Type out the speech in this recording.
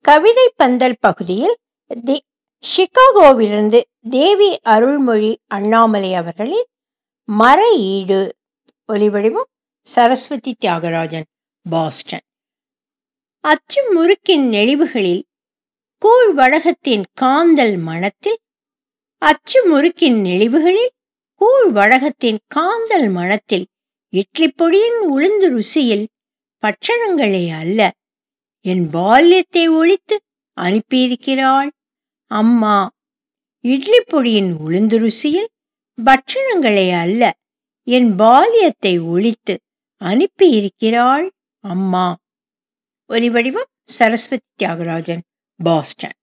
கவிதை பந்தல் பகுதியில் தி சிகாகோவிலிருந்து தேவி அருள்மொழி அண்ணாமலை அவர்களின் மர ஈடு ஒலிவடிவம் சரஸ்வதி தியாகராஜன் பாஸ்டன் அச்சு முறுக்கின் நெளிவுகளில் கூழ் வழகத்தின் காந்தல் மணத்தில் அச்சு முறுக்கின் நெளிவுகளில் கூழ் வழகத்தின் காந்தல் மணத்தில் இட்லி பொடியின் உளுந்து ருசியில் பட்சணங்களே அல்ல என் பால்யத்தை ஒழித்து அனுப்பியிருக்கிறாள் அம்மா இட்லி பொடியின் உளுந்து ருசியில் பட்சணங்களே அல்ல என் பால்யத்தை ஒழித்து அனுப்பியிருக்கிறாள் அம்மா ஒலிவடிவம் சரஸ்வதி தியாகராஜன் பாஸ்டன்